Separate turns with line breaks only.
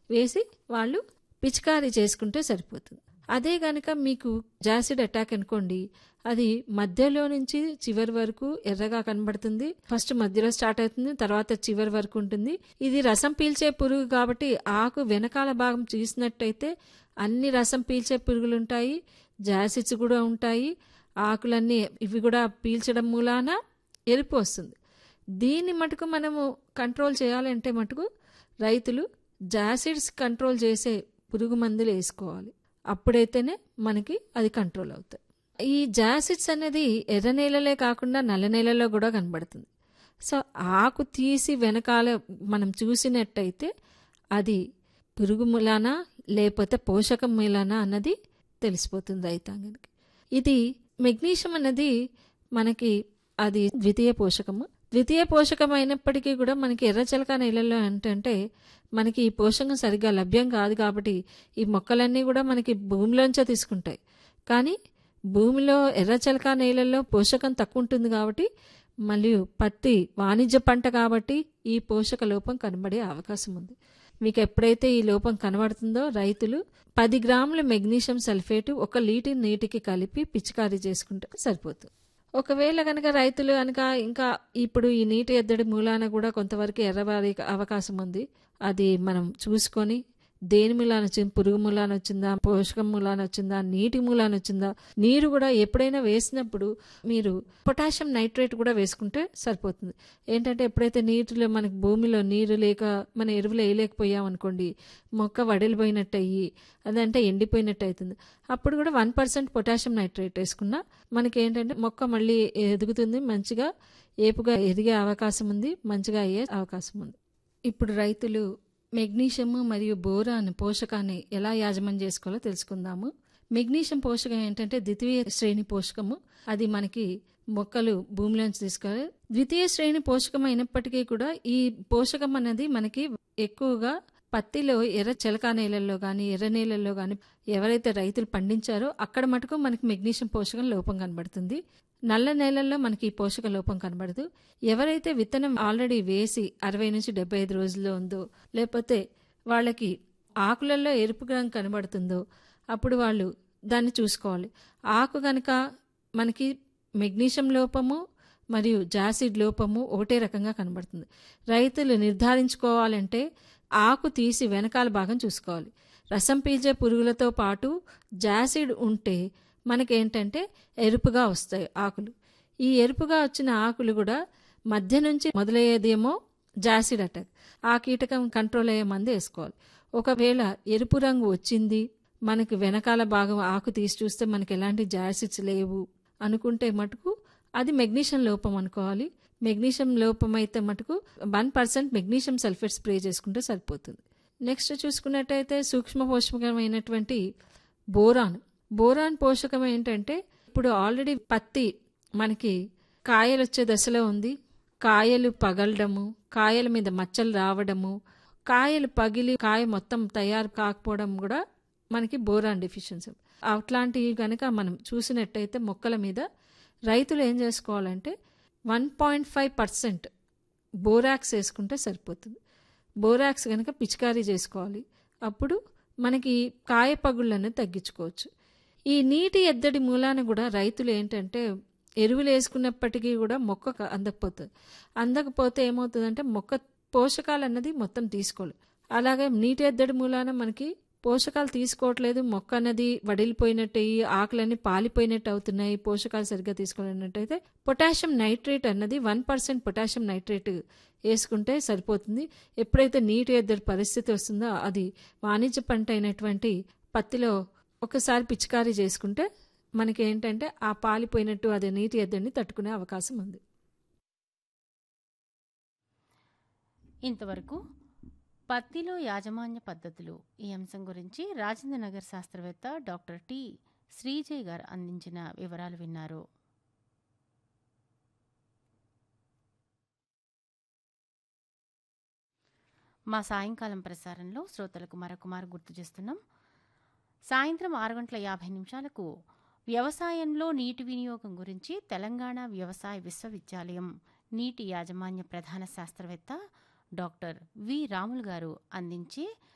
వేసి వాళ్ళు పిచికారీ చేసుకుంటే సరిపోతుంది అదే గనక మీకు జాసిడ్ అటాక్ అనుకోండి అది మధ్యలో నుంచి చివరి వరకు ఎర్రగా కనబడుతుంది ఫస్ట్ మధ్యలో స్టార్ట్ అవుతుంది తర్వాత చివరి వరకు ఉంటుంది ఇది రసం పీల్చే పురుగు కాబట్టి ఆకు వెనకాల భాగం చూసినట్టయితే అన్ని రసం పీల్చే పురుగులు ఉంటాయి జాసిడ్స్ కూడా ఉంటాయి ఆకులన్నీ ఇవి కూడా పీల్చడం మూలాన ఎరుపు వస్తుంది దీన్ని మటుకు మనము కంట్రోల్ చేయాలంటే మటుకు రైతులు జాసిడ్స్ కంట్రోల్ చేసే పురుగు మందులు వేసుకోవాలి అప్పుడైతేనే మనకి అది కంట్రోల్ అవుతాయి ఈ జాసిడ్స్ అనేది ఎర్ర నేలలే కాకుండా నల్ల నేలలో కూడా కనబడుతుంది సో ఆకు తీసి వెనకాల మనం చూసినట్టయితే అది పురుగు మూలానా లేకపోతే పోషకం మూలానా అన్నది తెలిసిపోతుంది రైతాంగానికి ఇది మెగ్నీషియం అనేది మనకి అది ద్వితీయ పోషకము ద్వితీయ పోషకం అయినప్పటికీ కూడా మనకి ఎర్రచలక నేలల్లో ఏంటంటే మనకి ఈ పోషకం సరిగ్గా లభ్యం కాదు కాబట్టి ఈ మొక్కలన్నీ కూడా మనకి భూమిలోంచే తీసుకుంటాయి కానీ భూమిలో ఎర్రచలక నేలల్లో పోషకం తక్కువ ఉంటుంది కాబట్టి మరియు పత్తి వాణిజ్య పంట కాబట్టి ఈ పోషక లోపం కనబడే అవకాశం ఉంది మీకు ఎప్పుడైతే ఈ లోపం కనబడుతుందో రైతులు పది గ్రాముల మెగ్నీషియం సల్ఫేట్ ఒక లీటర్ నీటికి కలిపి పిచికారీ చేసుకుంటే సరిపోతుంది ఒకవేళ కనుక రైతులు కనుక ఇంకా ఇప్పుడు ఈ నీటి ఎద్దడి మూలాన కూడా కొంతవరకు ఎర్రబారి అవకాశం ఉంది అది మనం చూసుకొని దేని మూలాన వచ్చింది పురుగు మూలాన వచ్చిందా పోషకం మూలాన వచ్చిందా నీటి మూలాన వచ్చిందా నీరు కూడా ఎప్పుడైనా వేసినప్పుడు మీరు పొటాషియం నైట్రేట్ కూడా వేసుకుంటే సరిపోతుంది ఏంటంటే ఎప్పుడైతే నీటిలో మనకి భూమిలో నీరు లేక మన ఎరువులు వేయలేకపోయాం అనుకోండి మొక్క వడిలిపోయినట్టు అయ్యి అదంటే ఎండిపోయినట్టు అవుతుంది అప్పుడు కూడా వన్ పర్సెంట్ పొటాషియం నైట్రేట్ వేసుకున్నా మనకి ఏంటంటే మొక్క మళ్ళీ ఎదుగుతుంది మంచిగా ఏపుగా ఎదిగే అవకాశం ఉంది మంచిగా అయ్యే అవకాశం ఉంది ఇప్పుడు రైతులు మెగ్నీషియం మరియు బోరాన్ పోషకాన్ని ఎలా యాజమాన్యం చేసుకోవాలో తెలుసుకుందాము మెగ్నీషియం పోషకం ఏంటంటే ద్వితీయ శ్రేణి పోషకము అది మనకి మొక్కలు భూమిలోంచి తీసుకోవాలి ద్వితీయ శ్రేణి పోషకం అయినప్పటికీ కూడా ఈ పోషకం అనేది మనకి ఎక్కువగా పత్తిలో ఎర్ర చిలకా నేలల్లో కానీ ఎర్ర నేలల్లో కానీ ఎవరైతే రైతులు పండించారో అక్కడ మటుకు మనకి మెగ్నీషియం పోషకం లోపం కనబడుతుంది నల్ల నేలల్లో మనకి ఈ పోషక లోపం కనబడదు ఎవరైతే విత్తనం ఆల్రెడీ వేసి అరవై నుంచి డెబ్బై ఐదు రోజుల్లో ఉందో లేకపోతే వాళ్ళకి ఆకులలో ఎరుపు రంగు కనబడుతుందో అప్పుడు వాళ్ళు దాన్ని చూసుకోవాలి ఆకు కనుక మనకి మెగ్నీషియం లోపము మరియు జాసిడ్ లోపము ఒకటే రకంగా కనబడుతుంది రైతులు నిర్ధారించుకోవాలంటే ఆకు తీసి వెనకాల భాగం చూసుకోవాలి రసం పీల్చే పురుగులతో పాటు జాసిడ్ ఉంటే మనకేంటంటే ఎరుపుగా వస్తాయి ఆకులు ఈ ఎరుపుగా వచ్చిన ఆకులు కూడా మధ్య నుంచి మొదలయ్యేదేమో జాసిడ్ అటాక్ ఆ కీటకం కంట్రోల్ అయ్యే మంది వేసుకోవాలి ఒకవేళ ఎరుపు రంగు వచ్చింది మనకి వెనకాల భాగం ఆకు తీసి చూస్తే మనకి ఎలాంటి జాసిడ్స్ లేవు అనుకుంటే మటుకు అది మెగ్నీషియం లోపం అనుకోవాలి మెగ్నీషియం లోపం అయితే మటుకు one percent magnesium sulphate spray చేసుకుంటే సరిపోతుంది నెక్స్ట్ చూసుకున్నట్టయితే సూక్ష్మ పోషకమైనటువంటి బోరాన్ బోరాన్ పోషకం ఏంటంటే ఇప్పుడు ఆల్రెడీ పత్తి మనకి కాయలు వచ్చే దశలో ఉంది కాయలు పగలడము కాయల మీద మచ్చలు రావడము కాయలు పగిలి కాయ మొత్తం తయారు కాకపోవడం కూడా మనకి బోరాన్ డెఫిషియన్సీ అట్లాంటివి కనుక మనం చూసినట్టయితే మొక్కల మీద రైతులు ఏం చేసుకోవాలంటే one point five percent borax వేసుకుంటే సరిపోతుంది బోరాక్స్ కనుక పిచికారీ చేసుకోవాలి అప్పుడు మనకి కాయ పగుళ్ళను తగ్గించుకోవచ్చు ఈ నీటి ఎద్దడి మూలాన కూడా రైతులు ఏంటంటే ఎరువులు వేసుకున్నప్పటికీ కూడా మొక్క అందకపోతుంది అందకపోతే ఏమవుతుందంటే మొక్క పోషకాలు అన్నది మొత్తం తీసుకోలేదు అలాగే నీటి ఎద్దడి మూలాన మనకి పోషకాలు తీసుకోవట్లేదు మొక్క అన్నది వడిలిపోయినట్టు అయ్యి ఆకులన్నీ పాలిపోయినట్టు అవుతున్నాయి పోషకాలు సరిగ్గా తీసుకోలేనట్టయితే పొటాషియం నైట్రేట్ అన్నది వన్ పర్సెంట్ పొటాషియం నైట్రేట్ వేసుకుంటే సరిపోతుంది ఎప్పుడైతే నీటి ఎద్దడి పరిస్థితి వస్తుందో అది వాణిజ్య పంట అయినటువంటి పత్తిలో ఒకసారి పిచికారీ చేసుకుంటే మనకి ఏంటంటే ఆ పాలిపోయినట్టు అదే నీటి ఎద్దడిని తట్టుకునే అవకాశం ఉంది
ఇంతవరకు పత్తిలో యాజమాన్య పద్ధతులు ఈ అంశం గురించి రాజేంద్ర నగర్ శాస్త్రవేత్త డాక్టర్ టి శ్రీజయ్ గారు అందించిన వివరాలు విన్నారు మా సాయంకాలం ప్రసారంలో శ్రోతలకు మరొకమారు గుర్తు చేస్తున్నాం సాయంత్రం ఆరు గంటల యాభై నిమిషాలకు వ్యవసాయంలో నీటి వినియోగం గురించి తెలంగాణ వ్యవసాయ విశ్వవిద్యాలయం నీటి యాజమాన్య ప్రధాన శాస్త్రవేత్త డాక్టర్ వి రాములు గారు అందించే